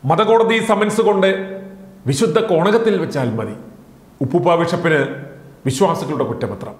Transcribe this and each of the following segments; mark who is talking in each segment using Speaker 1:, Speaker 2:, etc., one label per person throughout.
Speaker 1: മതകോടതി summons കൊണ്ട് വിശുദ്ധ കോണകത്തിൽ വെച്ചാൽ മതി ഉപ്പുപ്പ ബിഷപ്പിന് വിശ്വാസികളുടെ കുറ്റപത്രം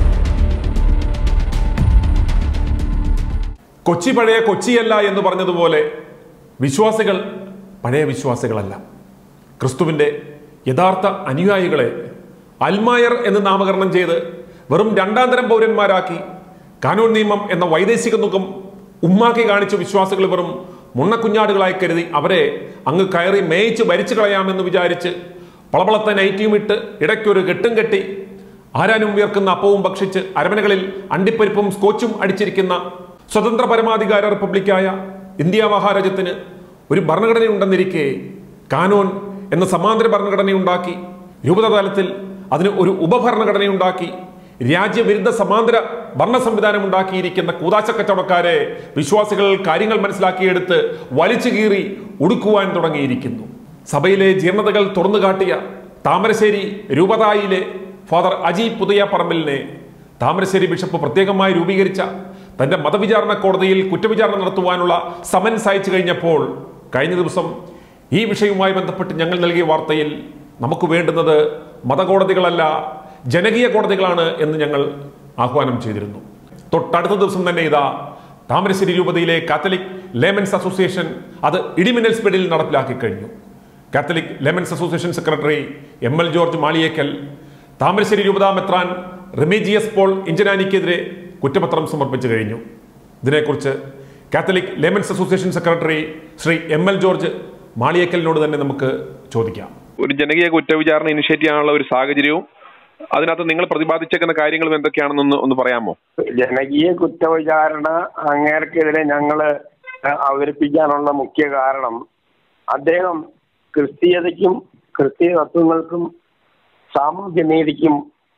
Speaker 1: കൊച്ചി പഴയ കൊച്ചിയല്ല എന്ന് പറഞ്ഞതുപോലെ വിശ്വാസികൾ പഴയ വിശ്വാസികളല്ല ക്രിസ്തുവിൻ്റെ യഥാർത്ഥ അനുയായികളെ അൽമായർ എന്ന് നാമകരണം ചെയ്ത് വെറും രണ്ടാം തരം പൗരന്മാരാക്കി കാനൂൺ നിയമം എന്ന വൈദേശിക മുഖം ഉമ്മാക്കി കാണിച്ച വിശ്വാസികൾ വെറും മുണ്ണക്കുഞ്ഞാടുകളായി കരുതി അവരെ അങ്ങ് കയറി മേയിച്ച് ഭരിച്ചു കളയാമെന്ന് വിചാരിച്ച് പളപളത്തെ നൈറ്റിയും ഇട്ട് ഇടയ്ക്കൊരു കെട്ടും കെട്ടി ആരാനും ഉയർക്കുന്ന അപ്പവും ഭക്ഷിച്ച് അരമനകളിൽ അണ്ടിപ്പരിപ്പും സ്കോച്ചും അടിച്ചിരിക്കുന്ന സ്വതന്ത്ര പരമാധികാര റിപ്പബ്ലിക്കായ ഇന്ത്യ മഹാരാജ്യത്തിന് ഒരു ഭരണഘടനയുണ്ടെന്നിരിക്കെ കാനോൻ എന്ന സമാന്തര ഭരണഘടനയുണ്ടാക്കി രൂപതതലത്തിൽ അതിന് ഒരു ഉപഭരണഘടനയുണ്ടാക്കി രാജ്യവിരുദ്ധ സമാന്തര ഭരണ സംവിധാനം ഉണ്ടാക്കിയിരിക്കുന്ന കൂതാശ കച്ചവടക്കാരെ വിശ്വാസികൾ കാര്യങ്ങൾ മനസ്സിലാക്കിയെടുത്ത് വലിച്ചു കീറി ഉടുക്കുവാൻ തുടങ്ങിയിരിക്കുന്നു സഭയിലെ ജീർണതകൾ തുറന്നു കാട്ടിയ താമരശ്ശേരി രൂപതായിലെ ഫാദർ അജി പുതിയ പറമ്പലിനെ താമരശ്ശേരി ബിഷപ്പ് പ്രത്യേകമായി രൂപീകരിച്ച തന്റെ മതവിചാരണ കോടതിയിൽ കുറ്റവിചാരണ നടത്തുവാനുള്ള സമൻസ് അയച്ചു കഴിഞ്ഞപ്പോൾ കഴിഞ്ഞ ദിവസം ഈ വിഷയവുമായി ബന്ധപ്പെട്ട് ഞങ്ങൾ നൽകിയ വാർത്തയിൽ നമുക്ക് വേണ്ടുന്നത് മതകോടതികളല്ല ജനകീയ കോടതികളാണ് എന്ന് ഞങ്ങൾ ആഹ്വാനം ചെയ്തിരുന്നു തൊട്ടടുത്ത ദിവസം തന്നെ ഇതാ താമരശ്ശേരി രൂപതയിലെ കാത്തലിക് ലേമൻസ് അസോസിയേഷൻ അത് ഇടിമിന്നൽ സ്പീഡിൽ നടപ്പിലാക്കി കഴിഞ്ഞു Catholic laymen's association secretary M L George Maliyekkal Thamarassery രൂപത മെത്രാൻ റിമീജിയസ് പോൾ ഇഞ്ചനാനിക്കെതിരെ കുറ്റപത്രം സമർപ്പിച്ചു കഴിഞ്ഞു ഇതിനെക്കുറിച്ച് Catholic laymen's association secretary Shri M L George മാളിയേക്കലിനോട് തന്നെ നമുക്ക് ചോദിക്കാം
Speaker 2: ഒരു ജനകീയ കുറ്റവിചാരണ ഇനിഷ്യേറ്റ് ചെയ്യാനുള്ള ഒരു സാഹചര്യവും അതിനകത്ത് നിങ്ങൾ പ്രതിപാദിച്ചേക്കുന്ന കാര്യങ്ങളും എന്തൊക്കെയാണെന്നൊന്ന് ഒന്ന് പറയാമോ
Speaker 3: ജനകീയ കുറ്റവിചാരണ അങ്ങേർക്കെതിരെ ഞങ്ങള് അവതരിപ്പിക്കാനുള്ള മുഖ്യ കാരണം അദ്ദേഹം ക്രിസ്തീയതയ്ക്കും ക്രിസ്തീയ തത്വങ്ങൾക്കും സാമൂഹ്യ നീതിക്കും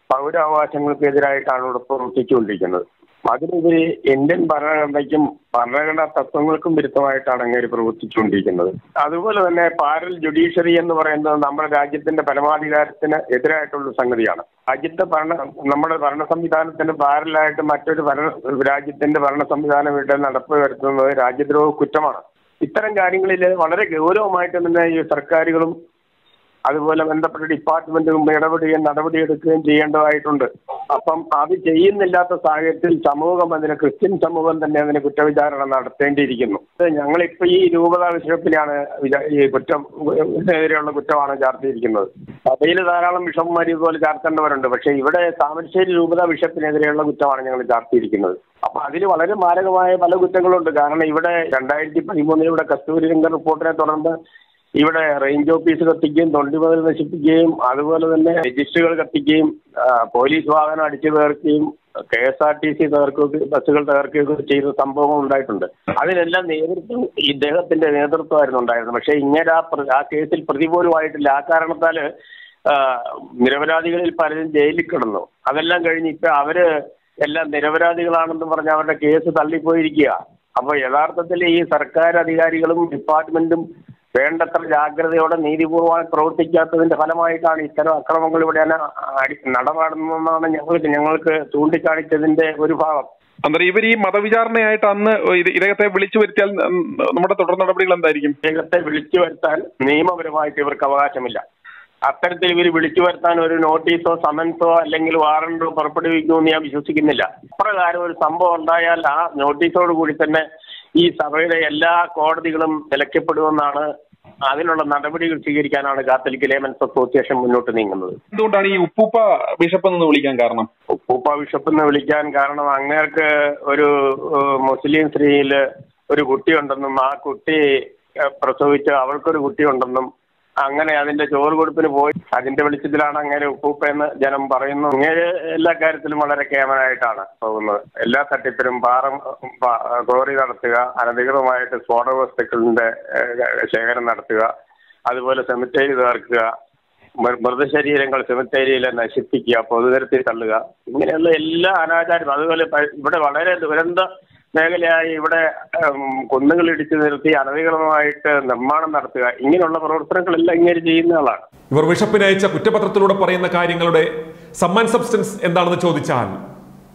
Speaker 3: പൗരാവകാശങ്ങൾക്കെതിരായിട്ടാണ് ഇവിടെ പ്രവർത്തിച്ചുകൊണ്ടിരിക്കുന്നത് അതിനെതിരെ ഇന്ത്യൻ ഭരണഘടനയ്ക്കും ഭരണഘടനാ തത്വങ്ങൾക്കും വിരുദ്ധമായിട്ടാണ് അങ്ങേര് പ്രവർത്തിച്ചുകൊണ്ടിരിക്കുന്നത് അതുപോലെ തന്നെ പാരൽ ജുഡീഷ്യറി എന്ന് പറയുന്നത് നമ്മുടെ രാജ്യത്തിന്റെ പരമാധികാരത്തിന് എതിരായിട്ടുള്ള സംഗതിയാണ് രാജ്യത്തെ ഭരണ നമ്മുടെ ഭരണ സംവിധാനത്തിന് പാരലായിട്ട് മറ്റൊരു ഭരണ രാജ്യത്തിന്റെ ഭരണ സംവിധാനം ഇവിടെ നടപ്പ് വരുത്തുന്നത് രാജ്യദ്രോഹ കുറ്റമാണ് ഇത്തരം കാര്യങ്ങളിൽ വളരെ ഗൗരവമായിട്ട് തന്നെ ഈ സർക്കാരുകളും അതുപോലെ ബന്ധപ്പെട്ട ഡിപ്പാർട്ട്മെന്റും ഇടപെടുകയും നടപടിയെടുക്കുകയും ചെയ്യേണ്ടതായിട്ടുണ്ട് അപ്പം അത് ചെയ്യുന്നില്ലാത്ത സാഹചര്യത്തിൽ സമൂഹം അതിന് ക്രിസ്ത്യൻ സമൂഹം തന്നെ അതിന് കുറ്റവിചാരണ നടത്തേണ്ടിയിരിക്കുന്നു ഞങ്ങളിപ്പോ ഈ രൂപതാ ബിഷപ്പിനെയാണ് വിചാ- ഈ കുറ്റം ഇതിനെതിരെയുള്ള കുറ്റമാണ് ചാർത്തിയിരിക്കുന്നത് സഭയിൽ ധാരാളം ബിഷപ്പുമാർ ഇതുപോലെ ചാർത്തേണ്ടവരുണ്ട് പക്ഷേ ഇവിടെ താമരശ്ശേരി രൂപതാ ബിഷപ്പിനെതിരെയുള്ള കുറ്റമാണ് ഞങ്ങൾ ചാർത്തിയിരിക്കുന്നത് അപ്പൊ അതിൽ വളരെ മാരകമായ പല കുറ്റങ്ങളുണ്ട് കാരണം ഇവിടെ രണ്ടായിരത്തി പതിമൂന്നിൽ ഇവിടെ കസ്തൂരി രംഗ റിപ്പോർട്ടിനെ തുടർന്ന് ഇവിടെ റേഞ്ച് ഓഫീസ് കത്തിക്കുകയും തൊണ്ടിമുതൽ നശിപ്പിക്കുകയും അതുപോലെ തന്നെ രജിസ്റ്ററുകൾ കത്തിക്കുകയും ആ, പോലീസ് വാഹനം അടിച്ചു തകർക്കുകയും K S R T C തകർക്കുകയും ബസ്സുകൾ തകർക്കുകയൊക്കെ ചെയ്ത സംഭവങ്ങൾ ഉണ്ടായിട്ടുണ്ട് അതിനെല്ലാം നേതൃത്വം ഇദ്ദേഹത്തിന്റെ നേതൃത്വമായിരുന്നു ഉണ്ടായിരുന്നത് പക്ഷേ ഇങ്ങനെ ആ പ്ര- ആ കേസിൽ പ്രതി പോലും ആയിട്ടില്ല ആ കാരണത്താല് ആ, നിരപരാധികളിൽ പലരും ജയിലിൽ കിടന്നു അതെല്ലാം കഴിഞ്ഞ് ഇപ്പൊ അവര് എല്ലാം നിരപരാധികളാണെന്ന് പറഞ്ഞ് അവരുടെ കേസ് തള്ളിപ്പോയിരിക്കുക അപ്പൊ യഥാർത്ഥത്തിൽ ഈ സർക്കാർ അധികാരികളും ഡിപ്പാർട്ട്മെന്റും വേണ്ടത്ര ജാഗ്രതയോടെ നീതിപൂർവമായി പ്രവർത്തിക്കാത്തതിന്റെ ഫലമായിട്ടാണ് ഇത്തരം അക്രമങ്ങൾ ഇവിടെ അടി- നടമാടുന്നതെന്നാണ് ഞങ്ങൾക്ക് ഞങ്ങൾക്ക് ചൂണ്ടിക്കാണിച്ചതിന്റെ ഒരു ഭാഗം
Speaker 2: അന്നേരം ഇവർ ഈ മതവിചാരണയായിട്ട് അന്ന് ഇത് ഇദ്ദേഹത്തെ വിളിച്ചു വരുത്തിയാൽ ഉം, നമ്മുടെ തുടർ നടപടികൾ എന്തായിരിക്കും
Speaker 3: ഇദ്ദേഹത്തെ വിളിച്ചു വരുത്താൻ നിയമപരമായിട്ട് ഇവർക്ക് അവകാശമില്ല അത്തരത്തിൽ ഇവർ വിളിച്ചു വരുത്താൻ ഒരു നോട്ടീസോ സമൻസോ അല്ലെങ്കിൽ വാറണ്ടോ പുറപ്പെടുവിക്കുമെന്ന് ഞാൻ വിശ്വസിക്കുന്നില്ല അപ്രകാരം ഒരു സംഭവം ഉണ്ടായാൽ ആ നോട്ടീസോട് കൂടി തന്നെ ഈ സഭയുടെ എല്ലാ കോടതികളും വിലക്കപ്പെടുമെന്നാണ് അതിനുള്ള നടപടികൾ സ്വീകരിക്കാനാണ് കാത്തലിക് ലേമൻസ് അസോസിയേഷൻ മുന്നോട്ട് നീങ്ങുന്നത്
Speaker 2: എന്തുകൊണ്ടാണ് ഈ ഉപ്പൂപ്പ ബിഷപ്പ് എന്ന് വിളിക്കാൻ കാരണം
Speaker 3: ഉപ്പൂപ്പ ബിഷപ്പ് എന്ന് വിളിക്കാൻ കാരണം അങ്ങേർക്ക് ഒരു ഏഹ്, മുസ്ലിം സ്ത്രീയില് ഒരു കുട്ടിയുണ്ടെന്നും ആ കുട്ടി ഏഹ്, പ്രസവിച്ച് അവൾക്കൊരു കുട്ടിയുണ്ടെന്നും അങ്ങനെ അതിന്റെ ചോറ് കൊടുപ്പിന് പോയി അതിന്റെ വെളിച്ചത്തിലാണ് അങ്ങനെ ഉപ്പൂപ്പ എന്ന് ജനം പറയുന്നു അങ്ങേര് എല്ലാ കാര്യത്തിലും വളരെ കേമനായിട്ടാണ് പോകുന്നത് എല്ലാ തട്ടിപ്പിലും പാറ പാ- ക്വാറി നടത്തുക അനധികൃതമായിട്ട് സ്ഫോടക വസ്തുക്കളിന്റെ ഏഹ്, ശേഖരം നടത്തുക അതുപോലെ സെമിത്തേരി തകർക്കുക മൃ- മൃതശരീരങ്ങൾ സെമിത്തേരിയിലെ നശിപ്പിക്കുക പൊതുനിരത്തിൽ തള്ളുക ഇങ്ങനെയുള്ള എല്ലാ അനാചാരം അതുപോലെ പ- ഇവിടെ വളരെ ദുരന്ത മേഖലയായി ഇവിടെ ഉം, കുന്നുകൾ ഇടിച്ചു നിർത്തി അനധികൃതമായിട്ട് നിർമ്മാണം നടത്തുക ഇങ്ങനെയുള്ള പ്രവർത്തനങ്ങളെല്ലാം ഇങ്ങനെ ചെയ്യുന്ന ആളാണ്
Speaker 1: ഇവർ ബിഷപ്പിന് അയച്ച കുറ്റപത്രത്തിലൂടെ പറയുന്ന കാര്യങ്ങളുടെ സമ്മാൻ സബ്സ്റ്റൻസ് എന്താണെന്ന് ചോദിച്ചാൽ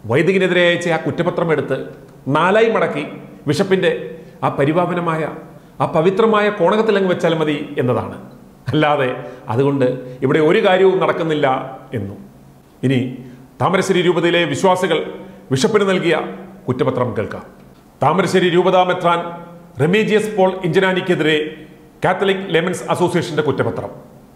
Speaker 1: വൈദികനെതിരെ അയച്ച ആ കുറ്റപത്രം എടുത്ത് നാലായി മടക്കി ബിഷപ്പിന്റെ ആ പരിപാവനമായ ആ പവിത്രമായ കോണകത്തിലങ്ങ് വെച്ചാൽ മതി എന്നതാണ് അല്ലാതെ അതുകൊണ്ട് ഇവിടെ ഒരു കാര്യവും നടക്കുന്നില്ല എന്നും ഇനി താമരശ്ശേരി രൂപതയിലെ വിശ്വാസികൾ ബിഷപ്പിന് നൽകിയ കുറ്റപത്രം കേൾക്കാം താമരശ്ശേരി രൂപതാ മെത്രാൻ റെമീജിയസ് പോൾ ഇഞ്ചനാനിക്കെതിരെ കാത്തലിക് ലെമൻസ് അസോസിയേഷന്റെ കുറ്റപത്രം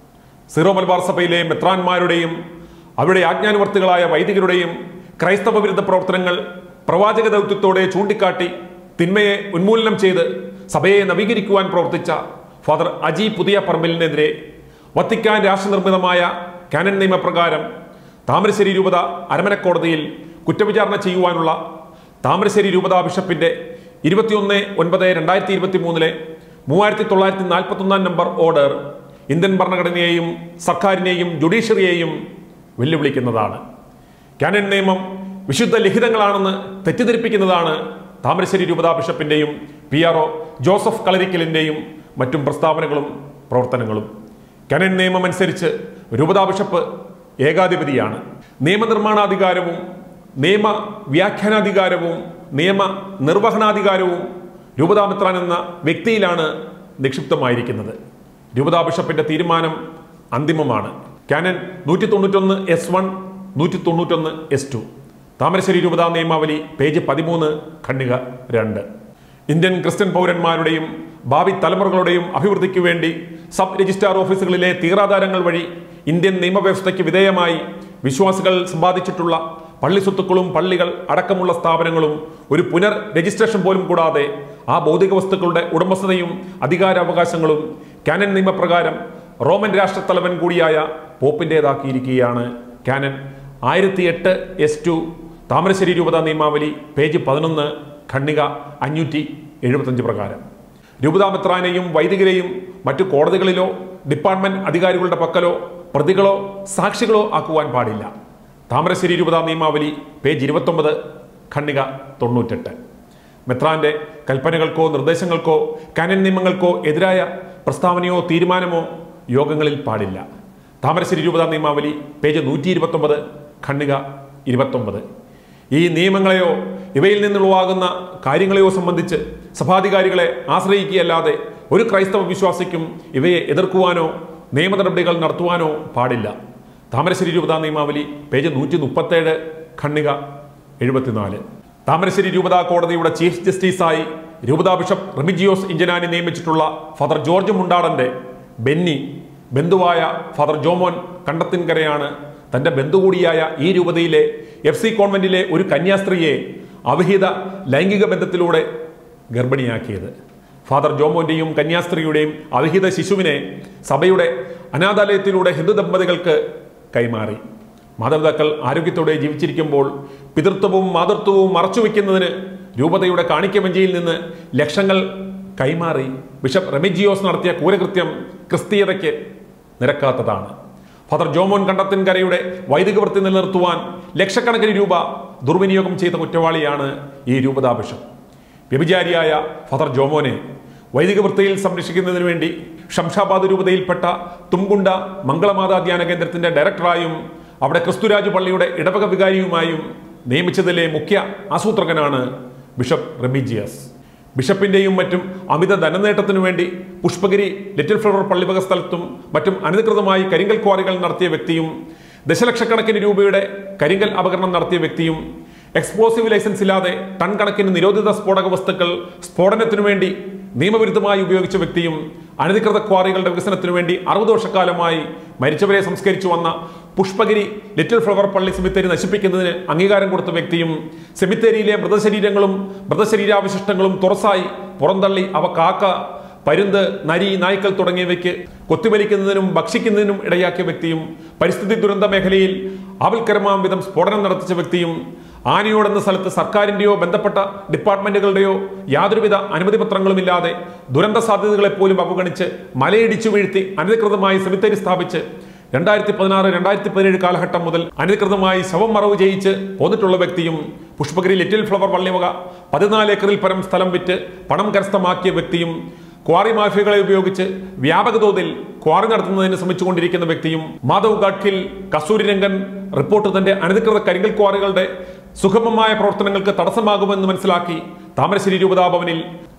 Speaker 1: സീറോ മലബാർ സഭയിലെ മെത്രാന്മാരുടെയും അവരുടെ ആജ്ഞാനുവർത്തികളായ വൈദികരുടെയും ക്രൈസ്തവ വിരുദ്ധ പ്രവർത്തനങ്ങൾ പ്രവാചക ദൗത്യത്തോടെ ചൂണ്ടിക്കാട്ടി തിന്മയെ ഉന്മൂലനം ചെയ്ത് സഭയെ നവീകരിക്കുവാൻ പ്രവർത്തിച്ച ഫാദർ അജി പുതിയ പറമ്പലിനെതിരെ വത്തിക്കാൻ രാഷ്ട്രനിർമ്മിതമായ കാനൻ നിയമപ്രകാരം താമരശ്ശേരി രൂപത അരമന കോടതിയിൽ കുറ്റവിചാരണ ചെയ്യുവാനുള്ള താമരശ്ശേരി രൂപതാ ബിഷപ്പിന്റെ ഇരുപത്തിയൊന്ന് ഒൻപത് രണ്ടായിരത്തി ഇരുപത്തി മൂന്നിലെ മൂവായിരത്തി തൊള്ളായിരത്തി നാൽപ്പത്തി ഒന്നാം നമ്പർ ഓർഡർ ഇന്ത്യൻ ഭരണഘടനയെയും സർക്കാരിനെയും ജുഡീഷ്യറിയെയും വെല്ലുവിളിക്കുന്നതാണ് കാനൻ നിയമം വിശുദ്ധ ലിഖിതങ്ങളാണെന്ന് തെറ്റിദ്ധരിപ്പിക്കുന്നതാണ് താമരശ്ശേരി രൂപതാ ബിഷപ്പിന്റെയും പി ആർ ഒ ജോസഫ് കളരിക്കലിന്റെയും മറ്റും പ്രസ്താവനകളും പ്രവർത്തനങ്ങളും കാനൻ നിയമം അനുസരിച്ച് രൂപതാ ബിഷപ്പ് ഏകാധിപതിയാണ് നിയമനിർമ്മാണാധികാരവും നിയമ വ്യാഖ്യാനാധികാരവും നിയമ നിർവഹണാധികാരവും രൂപതാമിത്രാൻ എന്ന വ്യക്തിയിലാണ് നിക്ഷിപ്തമായിരിക്കുന്നത് രൂപതാ ബിഷപ്പിന്റെ തീരുമാനം അന്തിമമാണ് കാനൻ നൂറ്റി തൊണ്ണൂറ്റൊന്ന് എസ് വൺ നൂറ്റി തൊണ്ണൂറ്റൊന്ന് എസ് ടു താമരശ്ശേരി രൂപതാ നിയമാവലി പേജ് പതിമൂന്ന് ഖണ്ഡിക രണ്ട് ഇന്ത്യൻ ക്രിസ്ത്യൻ പൗരന്മാരുടെയും ഭാവി തലമുറകളുടെയും അഭിവൃദ്ധിക്ക് വേണ്ടി സബ് രജിസ്ട്രാർ ഓഫീസുകളിലെ തീറാധാരങ്ങൾ വഴി ഇന്ത്യൻ നിയമവ്യവസ്ഥയ്ക്ക് വിധേയമായി വിശ്വാസികൾ സമ്പാദിച്ചിട്ടുള്ള പള്ളി സ്വത്തുക്കളും പള്ളികൾ അടക്കമുള്ള സ്ഥാപനങ്ങളും ഒരു പുനർ രജിസ്ട്രേഷൻ പോലും കൂടാതെ ആ ഭൗതിക വസ്തുക്കളുടെ ഉടമസ്ഥതയും അധികാരാവകാശങ്ങളും കാനൻ നിയമപ്രകാരം റോമൻ രാഷ്ട്രത്തലവൻ കൂടിയായ പോപ്പിൻ്റേതാക്കിയിരിക്കുകയാണ് കാനൻ ആയിരത്തി എട്ട് എസ് ടു താമരശ്ശേരി രൂപത നിയമാവലി പേജ് പതിനൊന്ന് ഖണ്ഡിക അഞ്ഞൂറ്റി എഴുപത്തഞ്ച് പ്രകാരം രൂപതാമെത്രാനെയും വൈദികരെയും മറ്റു കോടതികളിലോ ഡിപ്പാർട്ട്മെന്റ് അധികാരികളുടെ പക്കലോ പ്രതികളോ സാക്ഷികളോ ആക്കുവാൻ പാടില്ല താമരശ്ശേരി രൂപതാ നിയമാവലി പേജ് ഇരുപത്തൊമ്പത് ഖണ്ഡിക തൊണ്ണൂറ്റെട്ട് മെത്രാന്റെ കൽപ്പനകൾക്കോ നിർദ്ദേശങ്ങൾക്കോ കാനൻ നിയമങ്ങൾക്കോ എതിരായ പ്രസ്താവനയോ തീരുമാനമോ യോഗങ്ങളിൽ പാടില്ല താമരശ്ശേരി രൂപതാ നിയമാവലി പേജ് നൂറ്റി ഇരുപത്തൊമ്പത് ഖണ്ഡിക ഇരുപത്തൊമ്പത് ഈ നിയമങ്ങളെയോ ഇവയിൽ നിന്നുളവാകുന്ന കാര്യങ്ങളെയോ സംബന്ധിച്ച് സഭാധികാരികളെ ആശ്രയിക്കുകയല്ലാതെ ഒരു ക്രൈസ്തവ വിശ്വാസിക്കും ഇവയെ എതിർക്കുവാനോ നിയമ നടപടികൾ നടത്തുവാനോ പാടില്ല താമരശ്ശേരി രൂപതാ നിയമാവലി പേജ് നൂറ്റി മുപ്പത്തേഴ് ഖണ്ഡിക എഴുപത്തിനാല് താമരശ്ശേരി രൂപതാ കോടതിയുടെ ചീഫ് ജസ്റ്റിസായി രൂപതാ ബിഷപ്പ് റെമിജിയോസ് ഇഞ്ചനാനി നിയമിച്ചിട്ടുള്ള ഫാദർ ജോർജ് മുണ്ടാടന്റെ ബെന്നി ബന്ധുവായ ഫാദർ ജോമോൻ കണ്ടത്തിൻകരയാണ് തന്റെ ബന്ധു കൂടിയായ ഈ രൂപതയിലെ എഫ് സി കോൺവെന്റിലെ ഒരു കന്യാസ്ത്രീയെ അവിഹിത ലൈംഗിക ബന്ധത്തിലൂടെ ഗർഭിണിയാക്കിയത് ഫാദർ ജോമോന്റെയും കന്യാസ്ത്രീയുടെയും അവിഹിത ശിശുവിനെ സഭയുടെ അനാഥാലയത്തിലൂടെ ഹിന്ദു ദമ്പതികൾക്ക് കൈമാറി മാതാപിതാക്കൾ ആരോഗ്യത്തോടെ ജീവിച്ചിരിക്കുമ്പോൾ പിതൃത്വവും മാതൃത്വവും മറച്ചുവെക്കുന്നതിന് രൂപതയുടെ കാണിക്കവഞ്ചിയിൽ നിന്ന് ലക്ഷങ്ങൾ കൈമാറി ബിഷപ്പ് റെമിജിയോസ് നടത്തിയ ക്രൂരകൃത്യം ക്രിസ്തീയതയ്ക്ക് നിരക്കാത്തതാണ് ഫാദർ ജോമോൻ കണ്ടത്തിൻകരയുടെ വൈദിക വൃത്തി നിലനിർത്തുവാൻ ലക്ഷക്കണക്കിന് രൂപ ദുർവിനിയോഗം ചെയ്ത കുറ്റവാളിയാണ് ഈ രൂപതാ ബിഷപ്പ് വ്യഭിചാരിയായ ഫാദർ ജോമോനെ വൈദിക വൃത്തിയിൽ സംരക്ഷിക്കുന്നതിന് വേണ്ടി ഷംഷാബാദ് രൂപതയിൽപ്പെട്ട തുംകുണ്ട മംഗളമാതാ ധ്യാന കേന്ദ്രത്തിന്റെ ഡയറക്ടറായും അവിടെ ക്രിസ്തുരാജ് പള്ളിയുടെ ഇടവക വികാരിയുമായും നിയമിച്ചതിലെ മുഖ്യ ആസൂത്രകനാണ് ബിഷപ്പ് റെമിജിയസ് ബിഷപ്പിന്റെയും മറ്റും അമിത ധനനേട്ടത്തിനു വേണ്ടി പുഷ്പഗിരി ലിറ്റിൽ ഫ്ലവർ പള്ളിവക സ്ഥലത്തും മറ്റും അനധികൃതമായി കരിങ്കൽ ക്വാറികൾ നടത്തിയ വ്യക്തിയും ദശലക്ഷക്കണക്കിന് രൂപയുടെ കരിങ്കൽ അപകടനം നടത്തിയ വ്യക്തിയും എക്സ്പ്ലോസീവ് ലൈസൻസ് ഇല്ലാതെ ടൺ കണക്കിന് നിരോധിത സ്ഫോടക വസ്തുക്കൾ സ്ഫോടനത്തിനു വേണ്ടി നിയമവിരുദ്ധമായി ഉപയോഗിച്ച വ്യക്തിയും അനധികൃത ക്വാറികളുടെ വികസനത്തിനു വേണ്ടി അറുപത് വർഷക്കാലമായി മരിച്ചവരെ സംസ്കരിച്ചു വന്ന പുഷ്പഗിരി ലിറ്റിൽ ഫ്ലവർ പള്ളി സെമിത്തേരി നശിപ്പിക്കുന്നതിന് അംഗീകാരം കൊടുത്ത വ്യക്തിയും സെമിത്തേരിയിലെ മൃതശരീരങ്ങളും മൃതശരീരാവശിഷ്ടങ്ങളും തുറസായി പുറന്തള്ളി അവ കാക്ക പരുന്ത് നരി നായ്ക്കൾ തുടങ്ങിയവയ്ക്ക് കൊത്തിവലിക്കുന്നതിനും ഭക്ഷിക്കുന്നതിനും ഇടയാക്കിയ വ്യക്തിയും പരിസ്ഥിതി ദുരന്ത മേഖലയിൽ ആവൽക്കരമാം വിധം സ്ഫോടനം നടത്തിച്ച വ്യക്തിയും ആനയോടെന്ന സ്ഥലത്ത് സർക്കാരിന്റെയോ ബന്ധപ്പെട്ട ഡിപ്പാർട്ട്മെന്റുകളുടെയോ യാതൊരുവിധ അനുമതി പത്രങ്ങളുമില്ലാതെ ദുരന്ത സാധ്യതകളെ പോലും അവഗണിച്ച് മലയിടിച്ചു വീഴ്ത്തി അനധികൃതമായി സെമിത്തേരി സ്ഥാപിച്ച് രണ്ടായിരത്തി പതിനാറ് രണ്ടായിരത്തി പതിനേഴ് കാലഘട്ടം മുതൽ അനധികൃതമായി ശവം മറവ് ചെയ്യിച്ച് പോന്നിട്ടുള്ള വ്യക്തിയും പുഷ്പഗിരി ലിറ്റിൽ ഫ്ലവർ വള്ളിവക പതിനാല് ഏക്കറിൽ പരം സ്ഥലം വിറ്റ് പണം കരസ്ഥമാക്കിയ വ്യക്തിയും ക്വാറി മാഫിയകളെ ഉപയോഗിച്ച് വ്യാപക തോതിൽ ക്വാറി നടത്തുന്നതിന് ശ്രമിച്ചുകൊണ്ടിരിക്കുന്ന വ്യക്തിയും മാധവ് ഗാഡ്ഖിൽ കസ്തൂരി രംഗൻ റിപ്പോർട്ട് തന്റെ അനധികൃത കരിങ്കൽ ക്വാറികളുടെ സുഗമമായ പ്രവർത്തനങ്ങൾക്ക് തടസ്സമാകുമെന്ന് മനസ്സിലാക്കി താമരശ്ശേരി രൂപതാഭവനിൽ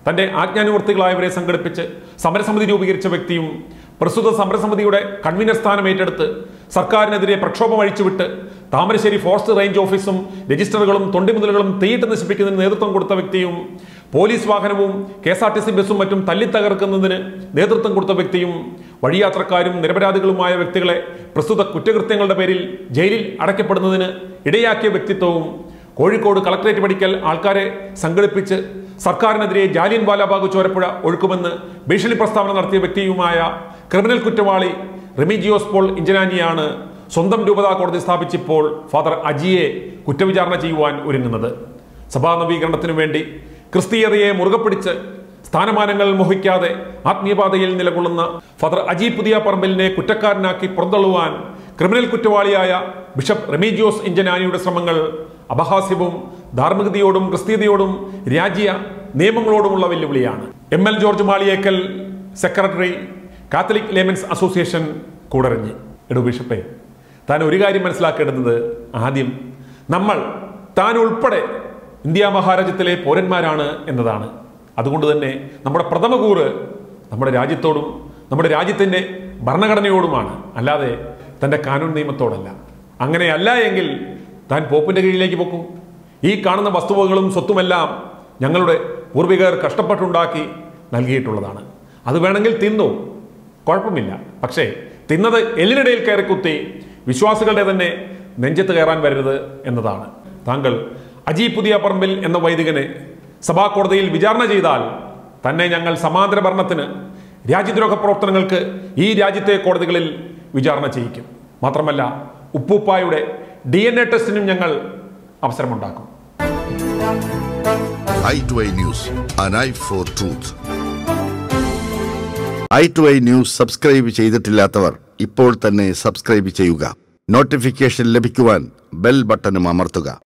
Speaker 1: തന്റെ ആജ്ഞാനുവർത്തികളായവരെ സംഘടിപ്പിച്ച് സമരസമിതി രൂപീകരിച്ച വ്യക്തിയും പ്രസ്തുത സമരസമിതിയുടെ കൺവീനർ സ്ഥാനം ഏറ്റെടുത്ത് സർക്കാരിനെതിരെ പ്രക്ഷോഭം അഴിച്ചുവിട്ട് താമരശ്ശേരി ഫോറസ്റ്റ് റേഞ്ച് ഓഫീസും രജിസ്റ്ററുകളും തൊണ്ടിമുതലുകളും തീയിട്ട് നശിപ്പിക്കുന്നതിന് നേതൃത്വം കൊടുത്ത വ്യക്തിയും പോലീസ് വാഹനവും K S R T C ബസ്സും മറ്റും തല്ലിത്തകർക്കുന്നതിന് നേതൃത്വം കൊടുത്ത വ്യക്തിയും വഴിയാത്രക്കാരും നിരപരാധികളുമായ വ്യക്തികളെ പ്രസ്തുത കുറ്റകൃത്യങ്ങളുടെ പേരിൽ ജയിലിൽ അടയ്ക്കപ്പെടുന്നതിന് ഇടയാക്കിയ വ്യക്തിത്വവും കോഴിക്കോട് കളക്ടറേറ്റ് പഠിക്കൽ ആൾക്കാരെ സംഘടിപ്പിച്ച് സർക്കാരിനെതിരെ ജാലിയൻ വാലാബാഗ് ചോരപ്പുഴ ഒഴുക്കുമെന്ന് ഭീഷണി പ്രസ്താവന നടത്തിയ വ്യക്തിയുമായ ക്രിമിനൽ കുറ്റവാളി റെമിജിയോസ് പോൾ ഇഞ്ചനാനിയാണ് സ്വന്തം രൂപതാ കോടതി സ്ഥാപിച്ചിപ്പോൾ ഫാദർ അജിയെ കുറ്റവിചാരണ ചെയ്യുവാൻ ഒരുങ്ങുന്നത് സഭാ നവീകരണത്തിനു വേണ്ടി ക്രിസ്തീയതയെ മുറുകെ പിടിച്ച് സ്ഥാനമാനങ്ങൾ മോഹിക്കാതെ ആത്മീയപാതയിൽ നിലകൊള്ളുന്ന ഫാദർ അജി പുതിയ പറമ്പലിനെ കുറ്റക്കാരനാക്കി പുറന്തള്ളുവാൻ ക്രിമിനൽ കുറ്റവാളിയായ ബിഷപ്പ് റെമീജിയോസ് ഇഞ്ചനാനിയുടെ ശ്രമങ്ങൾ അപഹാസ്യവും ധാർമ്മികതയോടും ക്രിസ്തീയതയോടും രാജ്യ നിയമങ്ങളോടുമുള്ള വെല്ലുവിളിയാണ് M L George Maliyekkal secretary catholic laymen's association Koodaranji എടു ബിഷപ്പേ താൻ ഒരു കാര്യം മനസ്സിലാക്കേണ്ടത് ആദ്യം നമ്മൾ താൻ ഉൾപ്പെടെ ഇന്ത്യ മഹാരാജ്യത്തിലെ പൗരന്മാരാണ് എന്നതാണ് അതുകൊണ്ട് തന്നെ നമ്മുടെ പ്രഥമ കൂറ് നമ്മുടെ രാജ്യത്തോടും നമ്മുടെ രാജ്യത്തിൻ്റെ ഭരണഘടനയോടുമാണ് അല്ലാതെ തൻ്റെ കാനൂൻ നിയമത്തോടല്ല അങ്ങനെയല്ല എങ്കിൽ താൻ പോപ്പിൻ്റെ കീഴിലേക്ക് പോക്കും ഈ കാണുന്ന വസ്തുവകകളും സ്വത്തുമെല്ലാം ഞങ്ങളുടെ പൂർവികർ കഷ്ടപ്പെട്ടുണ്ടാക്കി നൽകിയിട്ടുള്ളതാണ് അത് വേണമെങ്കിൽ തിന്നു കുഴപ്പമില്ല പക്ഷേ തിന്നത് എല്ലിനിടയിൽ കയറി കുത്തി വിശ്വാസികളുടെ തന്നെ നെഞ്ചത്ത് കയറാൻ വരരുത് എന്നതാണ് താങ്കൾ അജി പുതിയ പറമ്പിൽ എന്ന വൈദികനെ സഭാ കോടതിയിൽ വിചാരണ ചെയ്താൽ തന്നെ ഞങ്ങൾ സമാന്തര ഭരണത്തിന് രാജ്യദ്രോഹ പ്രവർത്തനങ്ങൾക്ക് ഈ രാജ്യത്തെ കോടതികളിൽ വിചാരണ ചെയ്യിക്കും മാത്രമല്ല ഉപ്പുപ്പായുടെ ഡി എൻ എ ടെസ്റ്റിനും ഞങ്ങൾ അവസരമുണ്ടാക്കും
Speaker 4: eye to eye news an eye for truth eye to eye news subscribe ചെയ്തിട്ടില്ലാത്തവർ ഇപ്പോൾ തന്നെ സബ്സ്ക്രൈബ് ചെയ്യുക നോട്ടിഫിക്കേഷൻ ലഭിക്കുവാൻ ബെൽ ബട്ടണും അമർത്തുക